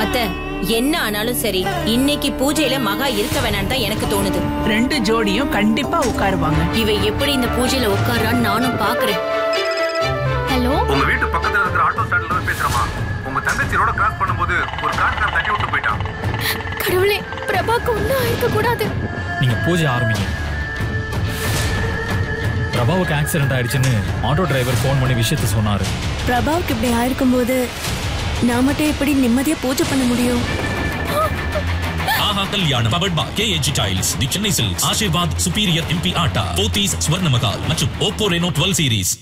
அத்த என்ன ஆனாலும் சரி இன்னைக்கு பூஜையில மகா இருக்க வேணாம்னு தான் எனக்கு தோணுது ரெண்டு ஜோடியும் கண்டிப்பா உட்காருவாங்க இவ எப்படி இந்த பூஜையில உட்கார்றான்னு நானும் பாக்குறேன் ஹலோ உங்க வீட்டு பக்கத்துல இருக்கிற ஆட்டோ ஸ்டாண்ட்ல இருந்து பேசுறமா உங்க தங்கச்சி ரோட கிராஸ் பண்ணும்போது ஒரு கார் தட்டி விட்டு போயிட்டான் கடவுளே பிரபாக்கு ஒன்றும் ஆயிருக்க கூடாது நீங்க பூஜை ஆரம்பிங்க பிரபாவுக்கு ஆக்சிடென்ட் ஆயிடுச்சுன்னு ஆட்டோ டிரைவர் ஃபோன் பண்ணி விஷயத்த சொன்னாரு பிரபாவுக்கு இப்படி ஆயிருக்கும்போது நான் மட்டும் எப்படி நிம்மதியா பூஜை பண்ண முடியும் ஆஹா கல்யாணம் powered by KAG tiles the Chennai silks Aashirvaad superior MP atta Pothys Swarnamahal மற்றும் ஓப்போ ரெனோ டுவெல் சீரிஸ்